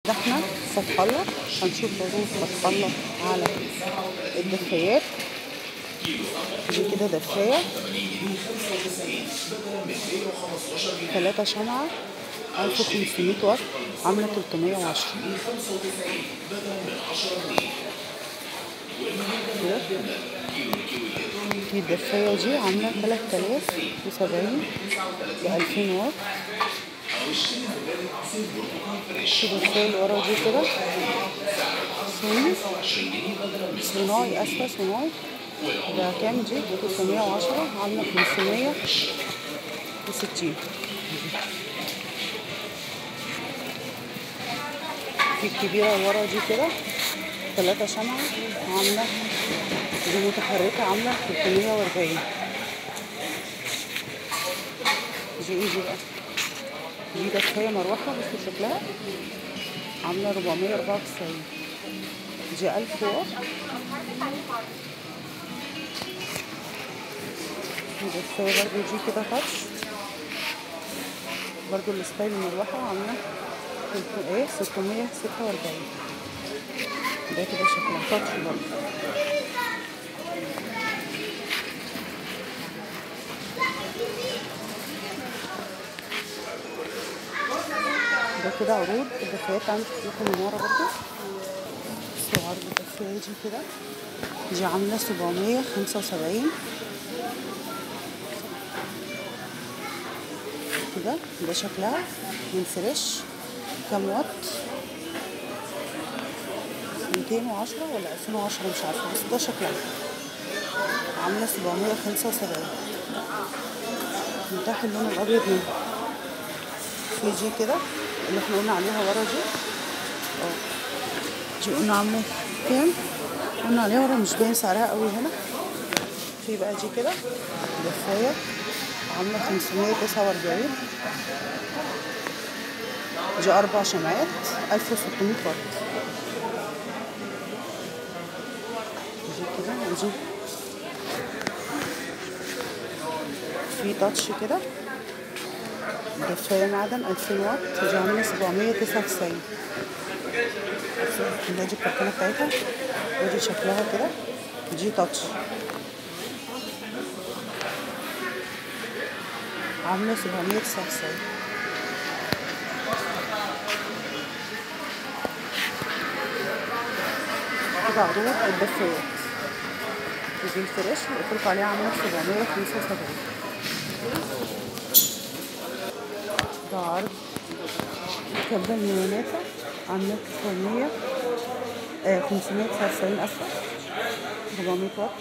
احنا فتح الله هنشوف عروض فتح الله على الدفايات دي كده دفاية تلاتة شمعة ألف وخمسمية واط عاملة تلتمية وعشرة دي الدفاية دي عاملة تلات آلاف وسبعين بألفين واط الدفاية اللي ورا دي كده صيني صناعي أسفة صناعي ده كام دي؟ تلتمية وعشرة عاملة خمسمية وستين في الكبيرة اللي ورا دي كده تلاتة شمعة عاملة دي متحركة عاملة تلتمية وأربعين دي ايه دي بقى؟ دي دفاية مروحة بس شكلها عاملة ربعمية أربعة وتسعين دي ألف واط الدفاية برضو دي كده تاتش برضو الستايل المروحة عاملة تلت- ايه ستمية ستة وأربعين ده كده شكلها تاتش برضو ده كده عروض الدفايات عندي لكم من ورا برضو بصوا عرض الدفاية دي كده دي عاملة سبعمية خمسة وسبعين كده ده شكلها من فريش كام واط ميتين وعشرة ولا ألفين وعشرة مش عارفة بس ده شكلها عاملة سبعمية خمسة وسبعين متاح اللون الأبيض منها في دي كده اللي احنا قلنا عليها ورا دي اه دي قلنا عاملة كام قلنا عليها ورا مش باين سعرها قوي هنا في بقى دي كده دفاية عاملة خمسمية تسعة وأربعين دي أربع شمعات ألف وستمية واط دي كده ودي في تاتش كده دفاية معدن ألفين واط دي عاملة سبعمية تسعة وتسعين دي الكرتونة بتاعتها ودي شكلها كده دي تاتش عاملة سبعمية تسعة وتسعين كده عروض الدفايات ودي الفريش اللي قلتلك عليها عاملة سبعمية خمسة وسبعين ده عرض كبة الميوناتا عاملة تسعمية آه خمسمية تسعة وتسعين أسفل ربعمية واط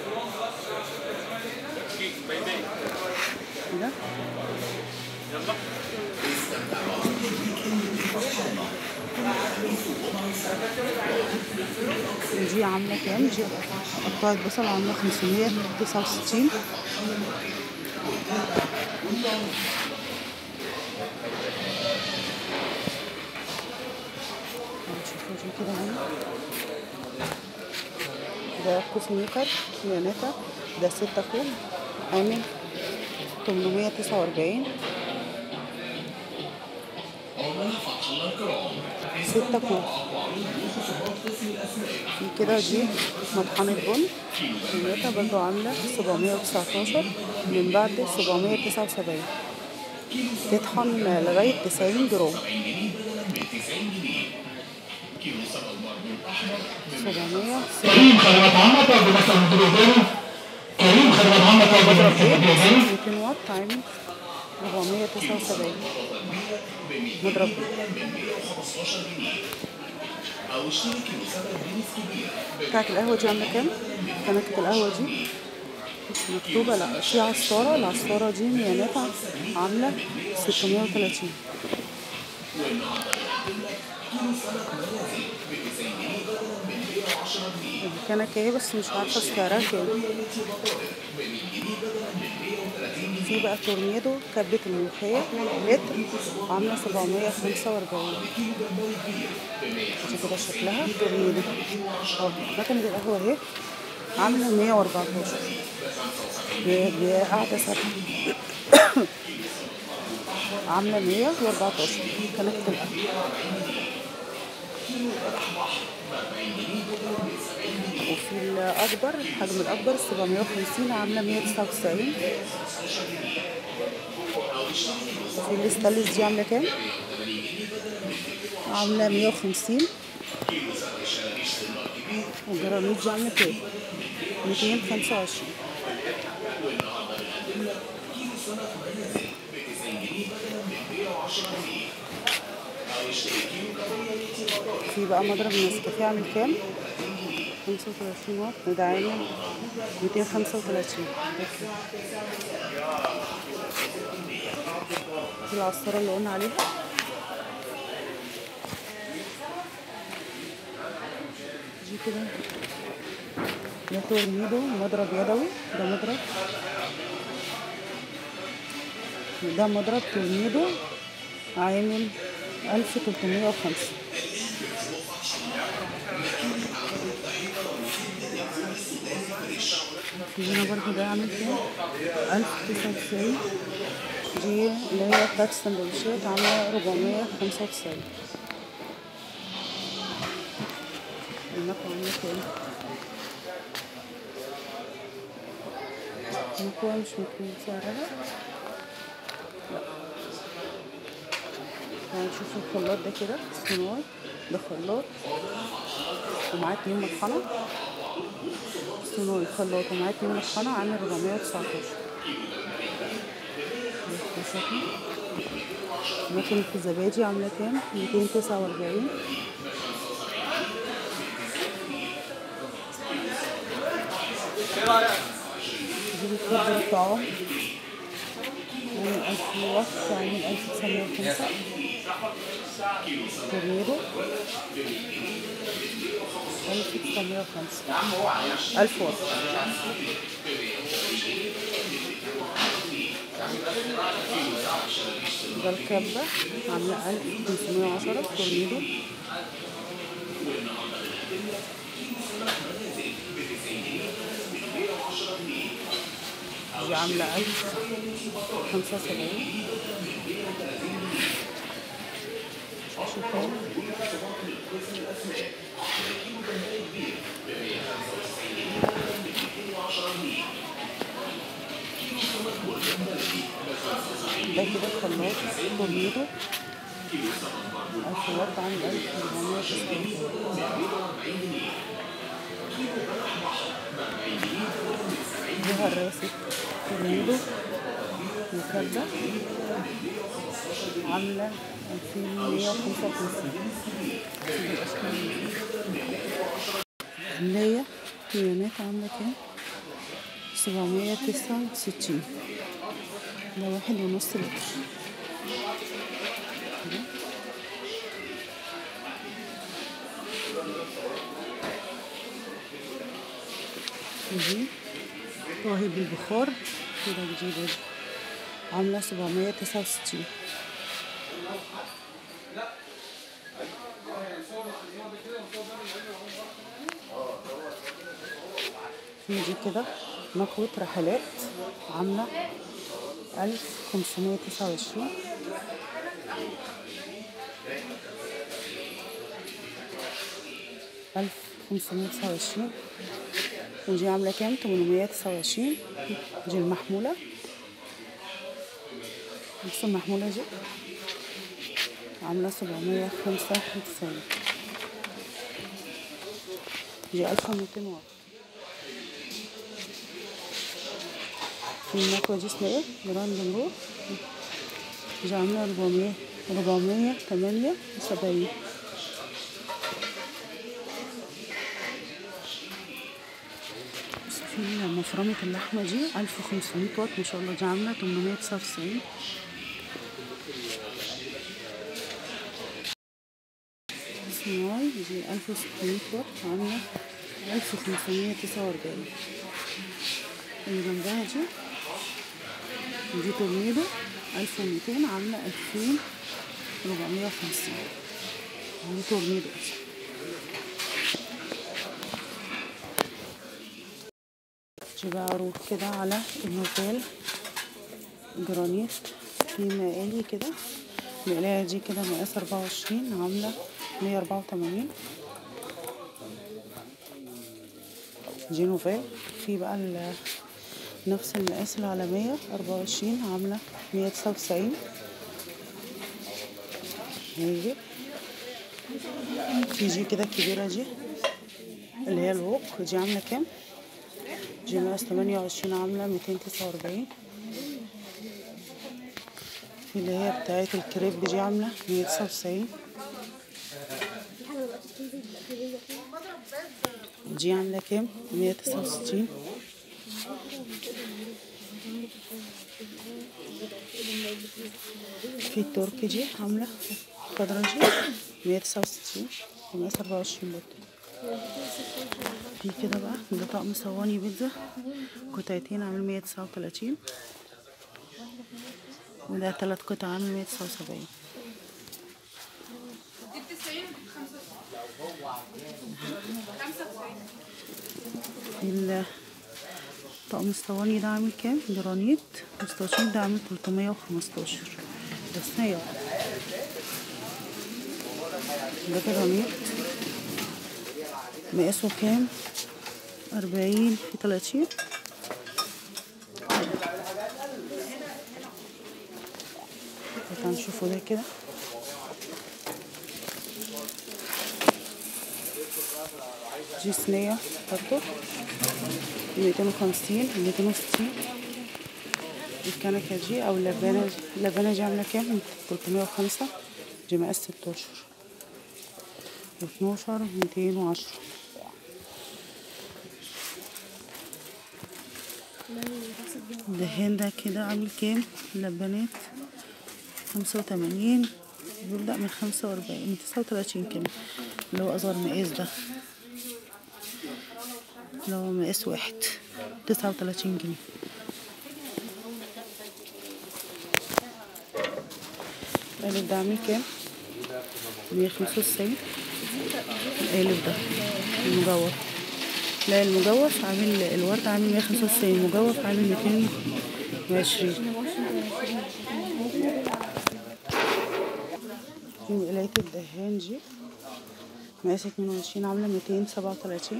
كده دي عاملة كام؟ دي قطعة بصل عاملة خمسمية تسعة وستين هنشوفوا دي كده هنا ده كوف ميكر ميوناتا ده ستة كوب عامل تمنمية تسعة وأربعين ستة كوب في كده دي مطحنة بن ميوناتا برضو عاملة سبعمية وتسعتاشر من بعد سبعمية تسعة وسبعين تطحن لغاية تسعين جرام سبعمية كريم خدمات عامة طب بس المدير الثاني كريم خدمات عامة طب بضرب بس بيض المدير الثاني 200 واط عامل 479 مضرب بيض بتاعت القهوة دي عاملة كام؟ كنكة القهوة دي مش مكتوبة لا في عصارة العصارة دي مياناتها عاملة 630 الكنكة اهي بس مش عارفة سعرها كام في بقى تورنيدو كبة الملوخية لتر عاملة 745 دي كده شكلها تورنيدو اه مكنة القهوة اهي عاملة 114 دي دي قاعدة ثابتة عاملة 114 كنكة القهوة وفي الأكبر الحجم الأكبر سبعمية وخمسين عاملة مية تسعة وتسعين وفي الستانلس دي عاملة كام؟ عاملة مية وخمسين والجرانيت دي عاملة كام؟ ميتين خمسة وعشرين في بقى مضرب النسكافيه عامل كام؟ خمسة وتلاتين واط ده عامل ميتين خمسة وتلاتين دي العصارة اللي قلنا عليها دي كده ده تورنيدو مضرب يدوي ده مضرب ده مضرب تورنيدو عامل ألف تلتمية وخمسة في هنا برضه ده عامل كام؟ ألف تسعة وتسعين دي اللي هي بتاعت السندوتشات عاملة ربعمية خمسة وتسعين المكوى عاملة كام؟ المكوى مش مكتوب سعرها هنشوف الخلاط ده كده صناعي ده خلاط ومعاه اتنين مطحنة صناعي خلاط ومعاه اتنين مطحنة عامل ربعمية وتسعتاشر ممكن في زبادي عاملة كام؟ ميتين تسعة وأربعين دي بتفضل الطعام عامل ألف واط عامل ألف تسعمية وخمسة تورنيدو ألف تسعمية وخمسة ألف واط ده الكبة عاملة ألف خمسمية وعشرة تورنيدو دي عاملة ألف خمسة وسبعين شوفوا ده كده خلاط تورنيدو ألف واط عامل ألف أربعمية وتسعين دي هراسة تورنيدو مكبة عاملة ألفين مية وخمسة وخمسين اللي هي كيانات عاملة كام؟ سبعمية تسعة وستين ده واحد ونص لتر دي طاهي بالبخار كده جديدة عاملة سبعمية تسعة وستين في دي كده مكوة رحلات عاملة ألف خمسمية تسعة وعشرين ألف خمسمية تسعة وعشرين ودي عاملة كام؟ تمنمية تسعة وعشرين دي المحمولة بص المحمولة دي عاملة سبعمية خمسة وتسعين دي ألف وميتين واط في المكوة دي اسمها ايه؟ جراند نروح دي عاملة ربعمية ربعمية تمانية وسبعين في مفرمة اللحمة دي ألف وخمسمية واط ما شاء الله دي عاملة تمنمية تسعة وتسعين صناعي دي ألف وستمية واط عاملة ألف وخمسمية تسعة وأربعين اللي جنبها دي دي تورنيدو ألف وميتين عاملة ألفين ربعمية وخمسين دي تورنيدو دي بقى أروح كده على النوفيل جرانيت في مقالي كده المقلاية دي كده مقاس أربعة وعشرين عاملة مية أربعة وتمانين جينوفيل في بقى ال- نفس المقاس العالمية أربعة وعشرين عاملة مية تسعة وتسعين هيجي في جي كده الكبيرة دي اللي هي الوك دي عاملة كام؟ دي مقاس تمانية وعشرين عاملة ميتين تسعة وأربعين في اللي هي بتاعت الكريب دي عاملة مية تسعة وتسعين دي عاملة كام؟ مية تسعة وستين في التركي دي عاملة خضرا دي مية تسعة وستين ومقاس أربعة وعشرين برضه في كده بقى ده طقم صواني بيتزا قطعتين عامل مية تسعة وتلاتين وده تلات قطع عامل مية تسعة وسبعين ال- طقم الصواني ده عامل كام؟ جرانيت مستطيل ده عامل تلتمية وخمستاشر ده صينية واحدة. ده جرانيت مقاسه كام؟ أربعين في تلاتين تعالوا نشوفوا ده كده دي صينية برضو ميتين وخمسين ميتين وستين الكنكة دي أو اللبانة دي اللبانة دي عاملة كام؟ تلتمية وخمسة دي مقاس ستاشر واتناشر ميتين وعشرة الدهان ده كده عامل كام؟ لبانات خمسة وتمانين بيبدأ من خمسة وأربعين من تسعة وتلاتين كمان اللي هو أصغر مقاس ده اللي هو مقاس واحد تسعة وتلاتين جنيه القالب ده عامل كام؟ مية خمسة وتسعين القالب ده المجوف لا المجوف عامل الورد عامل مية خمسة وتسعين المجوف عامل ميتين وعشرين في مقلاية الدهان دي مقاس اتنين وعشرين عاملة ميتين سبعة وتلاتين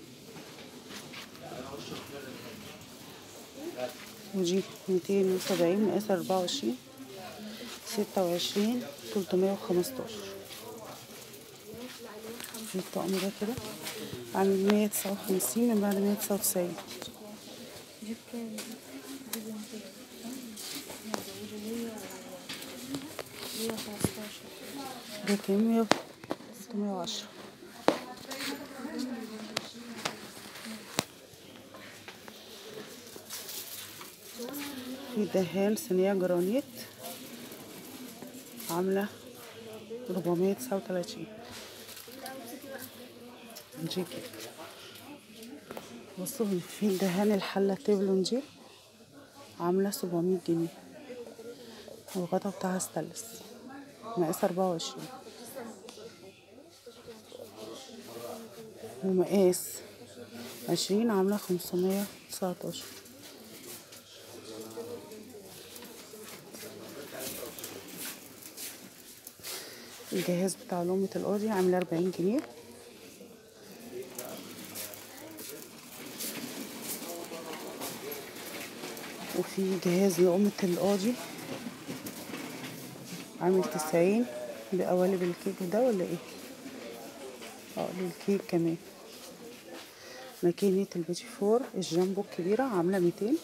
ودي ميتين وسبعين مقاس أربعة وعشرين ستة وعشرين تلتمية وخمستاشر في الطقم ده كده عامل مية تسعة وخمسين من بعد مية تسعة وتسعين ده كام مية ستمية وعشرة في دهان صينية جرانيت عاملة ربعمية تسعة وتلاتين دي كده بصوا في دهان الحلة تيفلون دي عاملة سبعمية جنيه والغطا بتاعها ستانلس مقاس أربعة وعشرين ومقاس عشرين عاملة خمسمية تسعتاشر الجهاز بتاع لومة القاضي عامل أربعين جنيه وفي جهاز لقمة القاضي عامل تسعين بقوالب الكيك ده ولا ايه اه للكيك كمان ماكينة البيتي فور الجامبو الكبيرة عاملة ميتين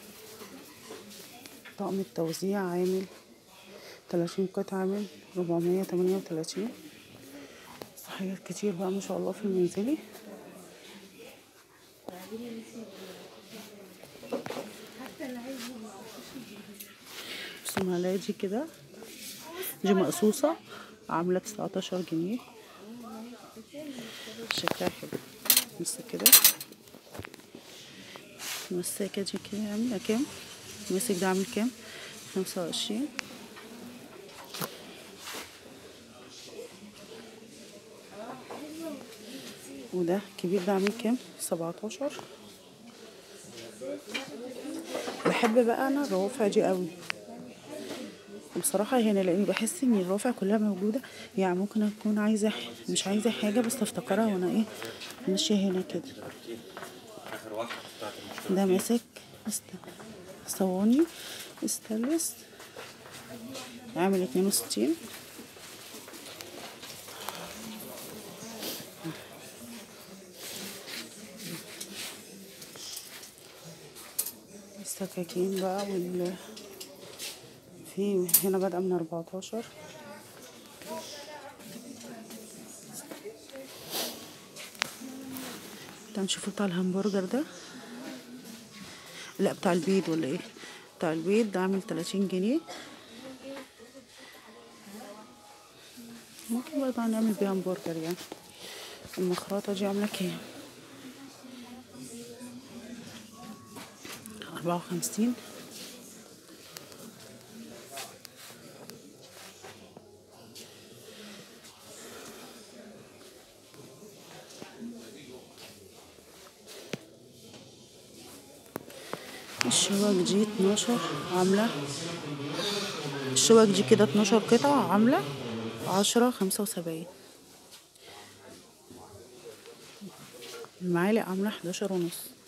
طقم التوزيع عامل تلاتين قطعة عامل ربعمية تمانية وتلاتين حاجات كتير بقى ما شاء الله في المنزلي بس المعلقة دي كده دي مقصوصة عاملة تسعتاشر جنيه شكلها حلو بص كده المساكة دي كده عاملة كام المسك ده عامل كام خمسة وعشرين وده كبير ده عامل كام سبعتاشر بحب بقى انا الروافع دي قوي بصراحة هنا لأني بحس إن الرافع كلها موجودة يعني ممكن أكون عايزة مش عايزة حاجة بس أفتكرها وأنا إيه ماشية هنا كده اخر واحده بتاعت المشروع ده ماسك است- صواني استانلس عامل اتنين وستين السكاكين بقى وال في هنا بادئة من أربعتاشر تعالوا نشوفوا بتاع الهمبرجر ده لا بتاع البيض ولا ايه بتاع البيض ده عامل تلاتين جنيه ممكن برضه نعمل بيها همبرجر يعني المخرطة دي عاملة كام أربعة وخمسين الشوك دي اتناشر عاملة الشوك دي كده اتناشر قطعة عاملة عشرة خمسة وسبعين المعالق عاملة حداشر ونص